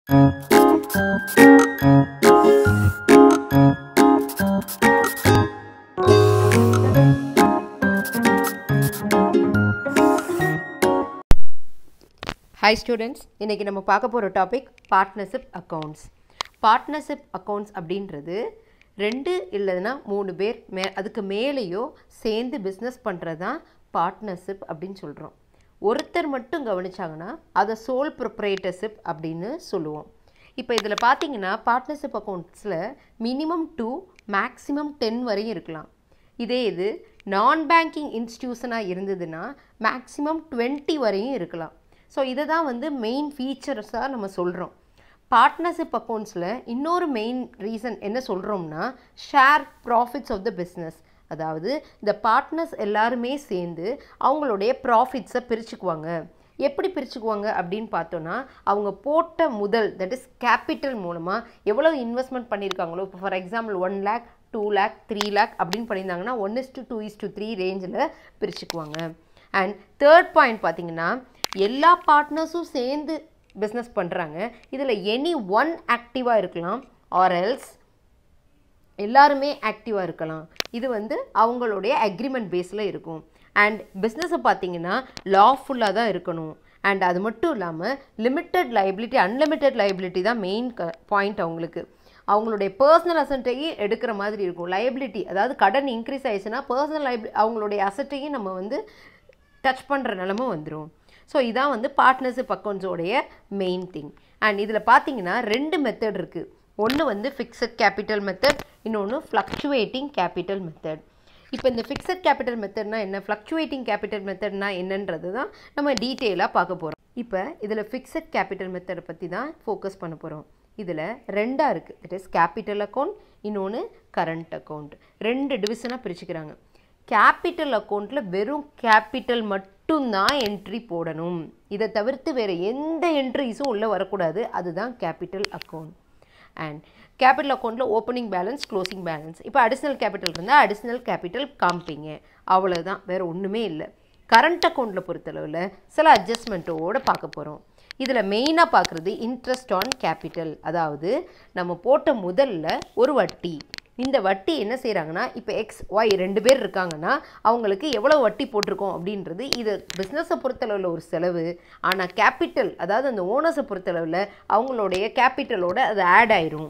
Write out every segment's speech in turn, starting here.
hi students இன்றைக்கி நம்ம பார்க்க போகிற topic partnership accounts partnership accounts அப்படின்றது ரெண்டு இல்லைன்னா மூணு பேர் மே அதுக்கு மேலேயோ சேர்ந்து பிஸ்னஸ் பண்ணுறது தான் பார்ட்னர்ஷிப் அப்படின்னு சொல்கிறோம் ஒருத்தர் மட்டும் கவனிச்சாங்கன்னா அதை சோல் ப்ரொப்ரேட்டர்ஷிப் அப்படின்னு சொல்லுவோம் இப்போ இதில் பார்த்தீங்கன்னா பார்ட்னர்ஷிப் அக்கௌண்ட்ஸில் மினிமம் டூ மேக்ஸிமம் டென் வரையும் இருக்கலாம் இதே இது நான் பேங்கிங் இன்ஸ்டியூஷனாக இருந்ததுன்னா மேக்ஸிமம் டுவெண்ட்டி வரையும் இருக்கலாம் ஸோ இதை தான் வந்து மெயின் ஃபீச்சர்ஸாக நம்ம சொல்கிறோம் பார்ட்னர்ஷிப் அக்கௌண்ட்ஸில் இன்னொரு மெயின் ரீசன் என்ன சொல்கிறோம்னா share profits of the business அதாவது இந்த பார்ட்னர்ஸ் எல்லாருமே சேர்ந்து அவங்களுடைய ப்ராஃபிட்ஸை பிரிச்சுக்குவாங்க எப்படி பிரிச்சுக்குவாங்க அப்படின்னு பார்த்தோன்னா அவங்க போட்ட முதல் தட் இஸ் கேபிட்டல் மூலமாக எவ்வளோ இன்வெஸ்ட்மெண்ட் பண்ணியிருக்காங்களோ இப்போ for example one lakh two lakh three lakh அப்படின்னு பண்ணியிருந்தாங்கன்னா one is to two is to three ரேஞ்சில் பிரிச்சுக்குவாங்க அண்ட் தேர்ட் பாயிண்ட் பார்த்தீங்கன்னா எல்லா பார்ட்னர்ஸும் சேர்ந்து பிஸ்னஸ் பண்ணுறாங்க இதில் எனி ஒன் ஆக்டிவாக இருக்கலாம் ஆர் எல்ஸ் எல்லாருமே ஆக்டிவாக இருக்கலாம் இது வந்து அவங்களுடைய அக்ரிமெண்ட் பேஸில் இருக்கும் அண்ட் பிஸ்னஸை பார்த்தீங்கன்னா லாஃபுல்லாக தான் இருக்கணும் அண்ட் அது மட்டும் இல்லாமல் லிமிட்டட் லைபிலிட்டி அன்லிமிட்டெட் லைபிலிட்டி தான் மெயின் க பாயிண்ட் அவங்களுக்கு அவங்களுடைய பர்சனல் அசட்டையும் எடுக்கிற மாதிரி இருக்கும் லைபிலிட்டி அதாவது கடன் இன்க்ரீஸ் ஆயிடுச்சுன்னா பர்சனல் லைபிலி அவங்களுடைய அசட்டையும் நம்ம வந்து டச் பண்ணுற நிலமை வந்துடும் ஸோ இதான் வந்து பார்ட்னர்ஷிப் அக்கௌண்ட்ஸோடைய மெயின் திங் அண்ட் இதில் பார்த்தீங்கன்னா ரெண்டு மெத்தட் இருக்குது ஒன்று வந்து ஃபிக்ஸட் கேபிட்டல் மெத்தட் இன்னொன்று ஃப்ளக்சுவேட்டிங் கேபிட்டல் மெத்தட் இப்போ இந்த ஃபிக்ஸட் கேபிட்டல் மெத்தட்னா என்ன ஃப்ளக்சுவேட்டிங் கேபிட்டல் மெத்தட்னா என்னன்றது தான் நம்ம டீட்டெயிலாக பார்க்க போகிறோம் இப்போ இதில் ஃபிக்ஸட் கேபிட்டல் மெத்தடை பற்றி தான் ஃபோக்கஸ் பண்ண போகிறோம் இதில் ரெண்டாக இருக்குது இட் இஸ் கேபிட்டல் அக்கௌண்ட் இன்னொன்று கரண்ட் அக்கௌண்ட் ரெண்டு டிவிஷனாக பிரிச்சுக்கிறாங்க கேபிட்டல் அக்கௌண்ட்டில் வெறும் கேபிட்டல் மட்டும்தான் என்ட்ரி போடணும் இதை தவிர்த்து வேறு எந்த என்ட்ரிஸும் உள்ளே வரக்கூடாது அதுதான் கேபிட்டல் அக்கௌண்ட் அண்ட் கேபிட்டல் அக்கௌண்ட்டில் ஓப்பனிங் பேலன்ஸ் க்ளோசிங் பேலன்ஸ் இப்போ அடிஷ்னல் கேபிட்டல் இருந்தால் அடிஷ்னல் கேபிட்டல் காமிப்பீங்க அவ்வளோதான் வேறு ஒன்றுமே இல்லை கரண்ட் அக்கௌண்ட்டில் பொறுத்தளவில் சில அட்ஜஸ்ட்மெண்ட்டோடு பார்க்க போகிறோம் இதில் மெயினாக பார்க்குறது இன்ட்ரெஸ்ட் ஆன் கேபிட்டல் அதாவது நம்ம போட்ட முதல்ல ஒரு வட்டி இந்த வட்டி என்ன செய்கிறாங்கன்னா இப்போ எக்ஸ் ஒய் ரெண்டு பேர் இருக்காங்கன்னா அவங்களுக்கு எவ்வளோ வட்டி போட்டிருக்கோம் அப்படின்றது இது பிஸ்னஸை பொறுத்தளவில் ஒரு செலவு ஆனால் கேபிட்டல் அதாவது அந்த ஓனர்ஸை பொறுத்தளவில் அவங்களுடைய கேபிட்டலோட அது ஆட் ஆயிரும்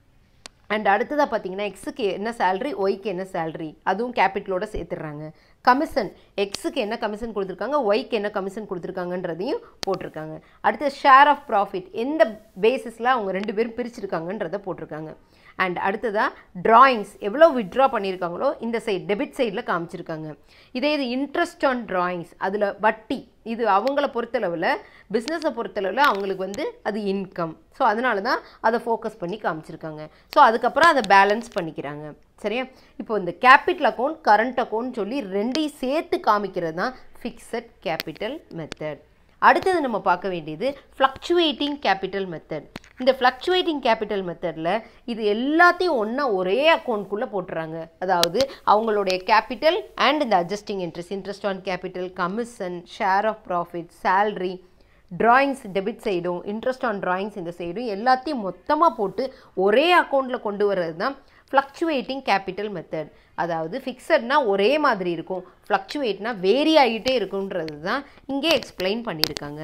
அண்ட் அடுத்ததாக பார்த்தீங்கன்னா எக்ஸுக்கு என்ன சேலரி ஒய்க்கு என்ன சேலரி அதுவும் கேபிட்டலோட சேர்த்துடுறாங்க கமிஷன் எக்ஸுக்கு என்ன கமிஷன் கொடுத்துருக்காங்க ஒய்க்கு என்ன கமிஷன் கொடுத்துருக்காங்கன்றதையும் போட்டிருக்காங்க அடுத்து ஷேர் ஆஃப் ப்ராஃபிட் எந்த பேசிஸில் அவங்க ரெண்டு பேரும் பிரிச்சிருக்காங்கன்றதை போட்டிருக்காங்க அண்ட் அடுத்ததாக ட்ராயிங்ஸ் எவ்வளோ விட்ரா பண்ணியிருக்காங்களோ இந்த சைடு டெபிட் சைடில் காமிச்சிருக்காங்க இதே இது இன்ட்ரெஸ்ட் ஆன் ட்ராயிங்ஸ் அதில் வட்டி இது அவங்கள பொறுத்தளவில் பிஸ்னஸை பொறுத்தளவில் அவங்களுக்கு வந்து அது இன்கம் ஸோ அதனால தான் அதை ஃபோக்கஸ் பண்ணி காமிச்சிருக்காங்க ஸோ அதுக்கப்புறம் அதை பேலன்ஸ் பண்ணிக்கிறாங்க சரியா இப்போ இந்த கேபிட்டல் அக்கௌண்ட் கரண்ட் அக்கௌண்ட் சொல்லி ரெண்டையும் சேர்த்து காமிக்கிறது தான் ஃபிக்ஸட் கேபிட்டல் மெத்தட் அடுத்தது நம்ம பார்க்க வேண்டியது ஃப்ளக்சுவேட்டிங் கேபிட்டல் மெத்தட் இந்த ஃப்ளக்சுவேட்டிங் கேபிட்டல் மெத்தடில் இது எல்லாத்தையும் ஒன்றா ஒரே அக்கௌண்ட்குள்ளே போட்டுறாங்க அதாவது அவங்களுடைய கேபிட்டல் அண்ட் இந்த adjusting interest interest on capital commission share of profit salary drawings debit சைடும் இன்ட்ரெஸ்ட் ஆன் ட்ராயிங்ஸ் இந்த சைடும் எல்லாத்தையும் மொத்தமாக போட்டு ஒரே அக்கௌண்ட்டில் கொண்டு வர்றது தான் ஃப்ளக்சுவேட்டிங் கேபிட்டல் மெத்தட் அதாவது ஃபிக்ஸட்னா ஒரே மாதிரி இருக்கும் ஃப்ளக்சுவேட்னா வேரி ஆகிட்டே இருக்குன்றது தான் இங்கே எக்ஸ்பிளைன் பண்ணியிருக்காங்க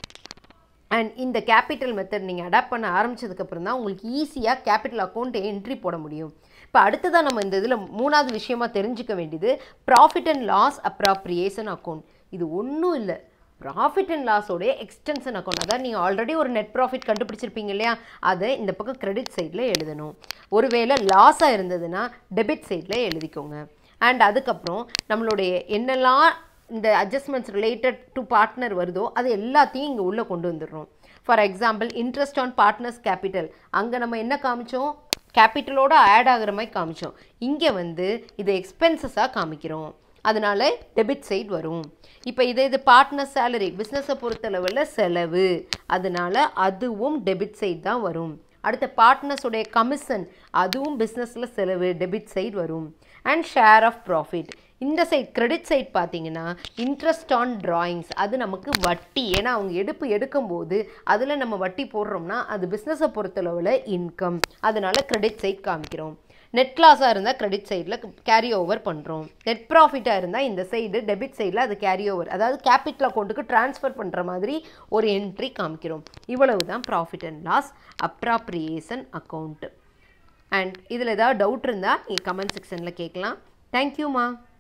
அண்ட் இந்த கேபிட்டல் மெத்தட் நீங்கள் அடாப்ட் பண்ண ஆரம்பித்ததுக்கப்புறம் தான் உங்களுக்கு ஈஸியாக கேபிட்டல் அக்கௌண்ட் என்ட்ரி போட முடியும் இப்போ அடுத்ததாக நம்ம இந்த இதில் மூணாவது விஷயமா தெரிஞ்சுக்க வேண்டியது profit and loss appropriation account இது ஒன்றும் இல்லை ப்ராஃபிட் அண்ட் லாஸோடைய எக்ஸ்டென்ஷன் அக்கௌண்ட் அதாவது நீங்கள் ஆல்ரெடி ஒரு நெட் ப்ராஃபிட் கண்டுபிடிச்சிருப்பீங்க இல்லையா அதை இந்த பக்கம் கிரெடிட் சைடில் எழுதணும் ஒருவேளை லாஸாக இருந்ததுன்னா டெபிட் சைடில் எழுதிக்கோங்க அண்ட் அதுக்கப்புறம் நம்மளுடைய என்னெல்லாம் இந்த அட்ஜஸ்ட்மெண்ட்ஸ் ரிலேட்டட் டு பார்ட்னர் வருதோ அது எல்லாத்தையும் இங்கே உள்ளே கொண்டு வந்துடுறோம் for example interest on partners capital அங்கே நம்ம என்ன காமிச்சோம் கேபிட்டலோட ஆட் ஆகிற மாதிரி காமிச்சோம் இங்கே வந்து இது எக்ஸ்பென்சஸாக காமிக்கிறோம் அதனால டெபிட் சைடு வரும் இப்போ இதே இது பார்ட்னர் சேலரி பிஸ்னஸை பொறுத்தளவில் செலவு அதனால அதுவும் டெபிட் சைடு தான் வரும் அடுத்த பார்ட்னர்ஸுடைய கமிஷன் அதுவும் பிஸ்னஸில் செலவு டெபிட் சைடு வரும் அண்ட் ஷேர் ஆஃப் ப்ராஃபிட் இந்த சைட் கிரெடிட் சைட் பார்த்தீங்கன்னா இன்ட்ரெஸ்ட் ஆன் drawings அது நமக்கு வட்டி ஏன்னா அவங்க எடுப்பு எடுக்கும்போது அதில் நம்ம வட்டி போடுறோம்னா அது பிஸ்னஸை பொறுத்தளவில் இன்கம் அதனால கிரெடிட் சைட் காமிக்கிறோம் நெட் லாஸாக இருந்தால் கிரெடிட் சைடில் கேரி ஓவர் பண்ணுறோம் நெட் ப்ராஃபிட்டாக இருந்தால் இந்த சைடு டெபிட் சைடில் அது கேரி ஓவர் அதாவது கேபிட்டல் அக்கௌண்ட்டுக்கு ட்ரான்ஸ்ஃபர் பண்ணுற மாதிரி ஒரு என்ட்ரி காமிக்கிறோம் இவ்வளவு தான் profit and loss appropriation account and இதில் ஏதாவது டவுட் இருந்தால் நீங்கள் கமெண்ட் செக்ஷனில் கேட்கலாம் தேங்க்யூம்மா